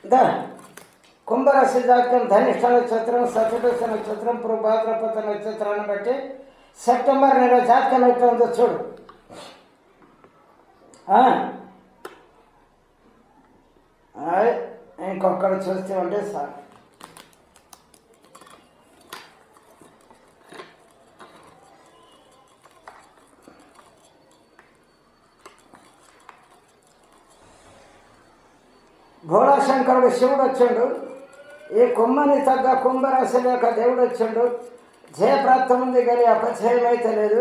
దా కుంభరాశి జాతకం ధనిష్ట నక్షత్రం సతృష నక్షత్రం ప్రభాద్రపద నక్షత్రాన్ని బట్టి సెప్టెంబర్ నెల జాతకం ఎట్లా ఉందో చూడు ఆ? ఆయ్, ఇంకొకడు చూస్తే ఉంటే సార్ భోళాశంకరుడు శివుడు వచ్చిండు ఈ కుంభని తగ్గ కుంభరాశి లేక దేవుడు వచ్చిండు జయప్రాప్తం ఉంది కానీ అపజయం అయితే లేదు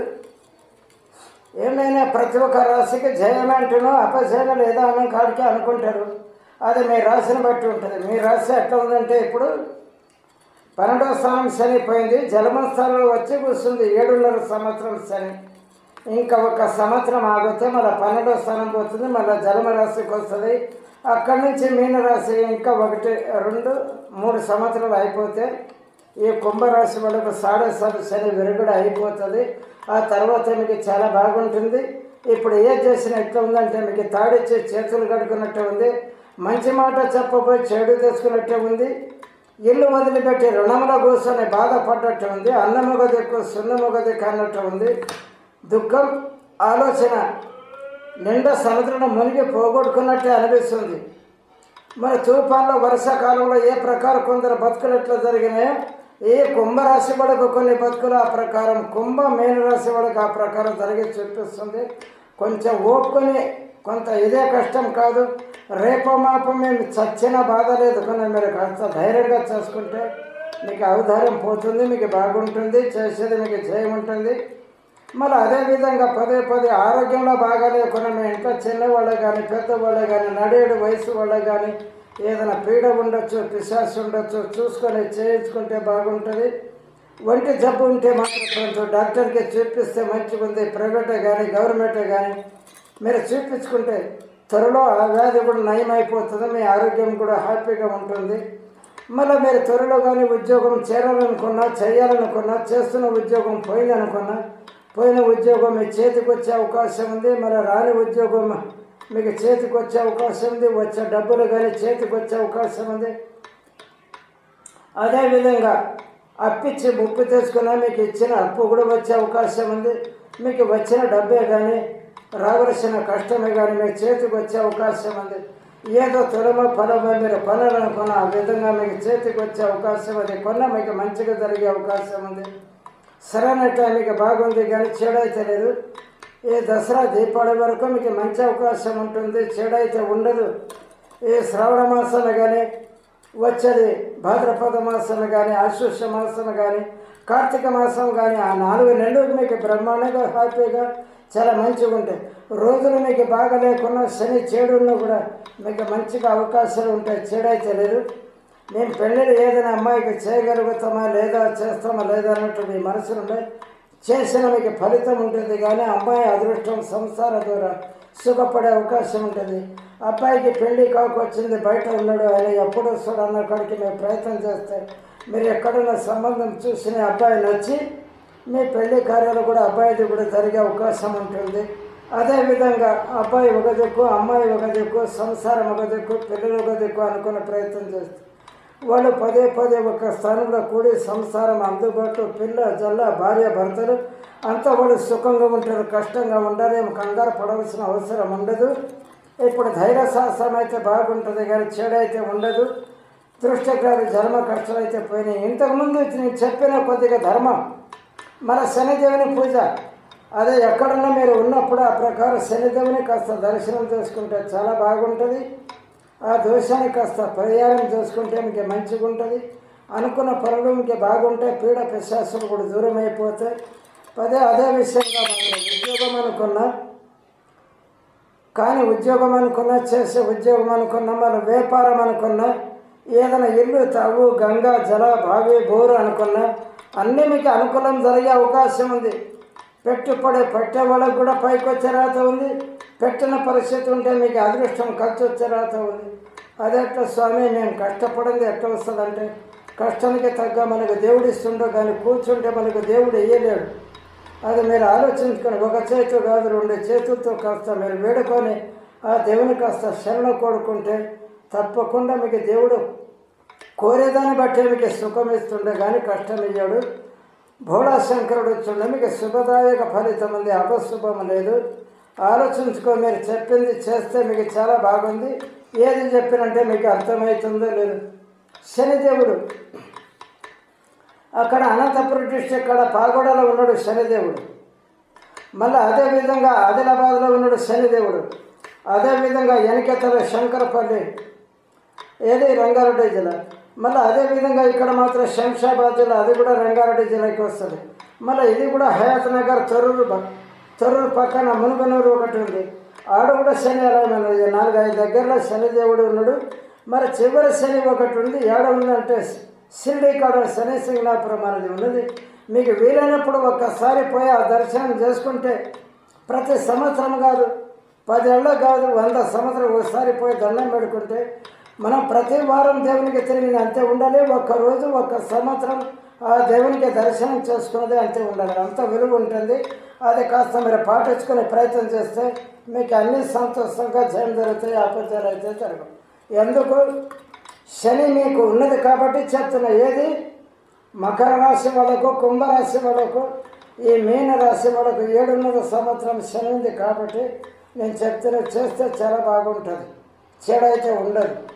ఏమైనా ప్రతి ఒక్క రాశికి జయం అంటూనో అపజయం లేదా అన్న కాడికి అనుకుంటారు అది మీ రాశిని బట్టి ఉంటుంది మీ రాశి ఎట్లా ఉందంటే ఇప్పుడు పన్నెండవ స్థానం శని పోయింది జలమ స్థానంలో వచ్చి కూర్చుంది ఏడున్నర సంవత్సరం శని ఇంకా ఒక సంవత్సరం ఆగితే మళ్ళీ పన్నెండవ స్థానం పోతుంది మళ్ళీ జలమ రాశికి వస్తుంది అక్కడి నుంచి మీన రాశి ఇంకా ఒకటి రెండు మూడు సంవత్సరాలు అయిపోతే ఈ కుంభరాశి వాళ్ళకు సాడే సాడు శని విరుగుడు అయిపోతుంది ఆ తర్వాత మీకు చాలా బాగుంటుంది ఇప్పుడు ఏం చేసినా ఎట్లా ఉందంటే మీకు తాడిచ్చి చేతులు కడుకున్నట్టు ఉంది మంచి మాట చెప్పబోయి చెడు తెచ్చుకున్నట్టే ఉంది ఇల్లు వదిలిపెట్టి రుణంలో కూర్చొని బాధపడ్డట్టు ఉంది అన్నముగ దిక్కు సున్నముగ దిక్కు అన్నట్టు ఉంది దుఃఖం ఆలోచన నిండా సముద్రంలో మునిగి పోగొట్టుకున్నట్టే అనిపిస్తుంది మరి తుఫాన్లో వర్షాకాలంలో ఏ ప్రకారం కొందరు బతుకులు ఎట్లా జరిగినాయో ఏ కుంభరాశి వాళ్ళకు కొన్ని బతుకులు ఆ ప్రకారం కుంభ మేన రాశి వాళ్ళకి ఆ ప్రకారం జరిగి చూపిస్తుంది కొంచెం ఓపుకొని కొంత ఇదే కష్టం కాదు రేపో మాపో మేము చచ్చిన బాధ లేదు కానీ మీరు కాస్త ధైర్యంగా చేసుకుంటే మీకు అవధారం పోతుంది మీకు బాగుంటుంది చేసేది మీకు జయం ఉంటుంది మరి అదేవిధంగా పదే పదే ఆరోగ్యంలో బాగా లేకుండా మీ ఇంట్లో చిన్నవాళ్ళు కానీ పెద్దవాళ్ళు కానీ నడేడు వయసు వాళ్ళు కానీ ఏదైనా పీడ ఉండొచ్చు పిశాసి ఉండొచ్చు చూసుకొని చేయించుకుంటే బాగుంటుంది ఒంటి జబ్బు ఉంటే మాత్రం కొంచెం డాక్టర్కి చూపిస్తే మంచిగా ఉంది ప్రైవేటే కానీ గవర్నమెంటే కానీ మీరు చూపించుకుంటే త్వరలో ఆ వ్యాధి కూడా నయం అయిపోతుంది మీ ఆరోగ్యం కూడా హ్యాపీగా ఉంటుంది మళ్ళీ మీరు త్వరలో కానీ ఉద్యోగం చేరాలనుకున్నా చేయాలనుకున్నా చేస్తున్న ఉద్యోగం పోయిందనుకున్నా పోయిన ఉద్యోగం మీ చేతికి వచ్చే అవకాశం ఉంది మరి రాని ఉద్యోగం మీకు చేతికి వచ్చే అవకాశం ఉంది వచ్చే డబ్బులు కానీ చేతికి వచ్చే అవకాశం ఉంది అదేవిధంగా అప్పిచ్చి ముప్పు తెచ్చుకున్నా మీకు ఇచ్చిన అప్పు కూడా వచ్చే అవకాశం ఉంది మీకు వచ్చిన డబ్బే కానీ రావలసిన కష్టమే కానీ మీ చేతికి వచ్చే అవకాశం ఉంది ఏదో త్వరమో ఫలమో మీరు కొనాలనుకున్న ఆ విధంగా మీకు చేతికి వచ్చే అవకాశం ఉంది కొన్న మీకు మంచిగా జరిగే అవకాశం ఉంది సరైన టైంకి బాగుంది కానీ చెడైతే లేదు ఈ దసరా దీపావళి వరకు మీకు మంచి అవకాశం ఉంటుంది చెడైతే ఉండదు ఈ శ్రావణ మాసాలు కానీ వచ్చేది భాద్రపద మాసం కానీ ఆశ్వష మాసం కానీ కార్తీక మాసం కానీ ఆ నాలుగు నెలలు మీకు బ్రహ్మాండంగా హ్యాపీగా చాలా మంచిగా ఉంటాయి రోజులు మీకు బాగా లేకున్నా శని చెడున్నా కూడా మీకు మంచిగా అవకాశాలు ఉంటాయి చెడైతే లేదు నేను పెళ్ళిళ్ళు ఏదైనా అమ్మాయికి చేయగలుగుతామా లేదా చేస్తామా లేదా అన్నట్టు మీ మనసులో ఉండే చేసిన మీకు ఫలితం ఉంటుంది కానీ అమ్మాయి అదృష్టం సంసార ద్వారా సుఖపడే అవకాశం ఉంటుంది అబ్బాయికి పెళ్లి కాకొచ్చింది బయట ఉన్నాడు ఆయన ఎప్పుడు వస్తాడు అన్న కాడికి మేము ప్రయత్నం చేస్తే మీరు ఎక్కడున్న సంబంధం చూసిన అబ్బాయి నచ్చి మీ పెళ్లి కార్యాలు కూడా అబ్బాయిది కూడా జరిగే అవకాశం ఉంటుంది అదేవిధంగా అబ్బాయి ఒక దిక్కు అమ్మాయి ఒక దిక్కు సంసారం ఒక దిక్కు పిల్లలు ఒక దిక్కు అనుకునే ప్రయత్నం చేస్తారు వాళ్ళు పదే పదే ఒక స్థానంలో కూడి సంసారం అందుబాటు పిల్ల జల్ల భార్య భర్తలు అంతా వాళ్ళు సుఖంగా ఉంటారు కష్టంగా ఉండరు ఏం కంగారు పడవలసిన అవసరం ఉండదు ఇప్పుడు ధైర్య సాహసం అయితే బాగుంటుంది కానీ చెడు అయితే ఉండదు దృష్టగ్రాలు జన్మ ఖర్చులు అయితే పోయినాయి ఇంతకుముందు నేను చెప్పిన కొద్దిగా ధర్మం మన శనిదేవుని పూజ అదే ఎక్కడున్నా మీరు ఉన్నప్పుడు ఆ ప్రకారం శనిదేవుని కాస్త దర్శనం చేసుకుంటే చాలా బాగుంటుంది ఆ దోషాన్ని కాస్త పరిహారం చేసుకుంటే మీకు మంచిగా ఉంటుంది అనుకున్న పనులు మీకు బాగుంటాయి పీడ పిశాసులు కూడా దూరం అయిపోతాయి పదే అదే విషయంగా మనం ఉద్యోగం అనుకున్నా కానీ ఉద్యోగం అనుకున్నా చేసే ఉద్యోగం అనుకున్నా మన వ్యాపారం అనుకున్నా ఏదైనా ఇల్లు తావు గంగా జల బావి బోరు అనుకున్నా అన్నీ మీకు అనుకూలం జరిగే అవకాశం ఉంది పెట్టుబడి పెట్టే వాళ్ళకి కూడా పైకి వచ్చే రాత ఉంది పెట్టిన పరిస్థితి ఉంటే మీకు అదృష్టం ఖర్చు వచ్చే రాత ఉంది అదే ఎట్లా స్వామి మేము కష్టపడింది ఎట్లా వస్తుందంటే కష్టానికి తగ్గ మనకు దేవుడు ఇస్తుండో కానీ కూర్చుంటే మనకు దేవుడు ఇయ్యలేడు అది మీరు ఆలోచించుకొని ఒక చేతు కాదు రెండు చేతులతో కాస్త మీరు వేడుకొని ఆ దేవుని కాస్త శరణ కోరుకుంటే తప్పకుండా మీకు దేవుడు కోరేదాన్ని బట్టి మీకు సుఖం ఇస్తుండే కానీ కష్టం ఇయ్యాడు భోళాశంకరుడు వచ్చుండే మీకు శుభదాయక ఫలితం ఉంది అపశుభం లేదు ఆలోచించుకో మీరు చెప్పింది చేస్తే మీకు చాలా బాగుంది ఏది చెప్పినంటే మీకు అర్థమవుతుందో లేదు శనిదేవుడు అక్కడ అనంతపురం డిస్ట్రిక్ట్ అక్కడ పాగోడలో ఉన్నాడు శనిదేవుడు మళ్ళీ అదేవిధంగా ఆదిలాబాద్లో ఉన్నాడు శనిదేవుడు అదేవిధంగా ఎనకెతల శంకరపల్లి ఏది రంగారెడ్డి జిల్లా మళ్ళీ అదేవిధంగా ఇక్కడ మాత్రం శంషాబాద్ జిల్లా అది కూడా రంగారెడ్డి జిల్లాకి వస్తుంది మళ్ళీ ఇది కూడా హయాత్ నగర్ తొర్రూరు బ- తొర్రూరు పక్కన మునుగనూరు ఒకటి ఉంది ఆడ కూడా శని ఆలయం ఉన్నది నాలుగైదు దగ్గరలో శనిదేవుడు ఉన్నాడు మరి చివరి శని ఒకటి ఉంది ఏడ ఉందంటే షిరిడి కాడ శని సింగనాపురం అనేది ఉన్నది మీకు వీలైనప్పుడు ఒక్కసారి పోయి ఆ దర్శనం చేసుకుంటే ప్రతి సంవత్సరం కాదు పదేళ్ళ కాదు వంద సంవత్సరం ఒకసారి పోయి దండం పెడుకుంటే మనం ప్రతి వారం దేవునికి తిరిగి అంతే ఉండాలి ఒక్క రోజు ఒక్క సంవత్సరం ఆ దేవునికి దర్శనం చేసుకున్నది అంతే ఉండాలి అంత విలువ ఉంటుంది అది కాస్త మీరు పాటించుకునే ప్రయత్నం చేస్తే మీకు అన్ని సంతోషంగా జయం జరుగుతాయి ఆపత్యాలు అయితే జరగవు ఎందుకు శని మీకు ఉన్నది కాబట్టి చెప్తున్నా ఏది మకర రాశి వాళ్ళకు కుంభరాశి వాళ్ళకు ఈ మీన రాశి వాళ్ళకు ఏడున్నర సంవత్సరం శని ఉంది కాబట్టి నేను చెప్తున్నా చేస్తే చాలా బాగుంటుంది చెడు అయితే ఉండదు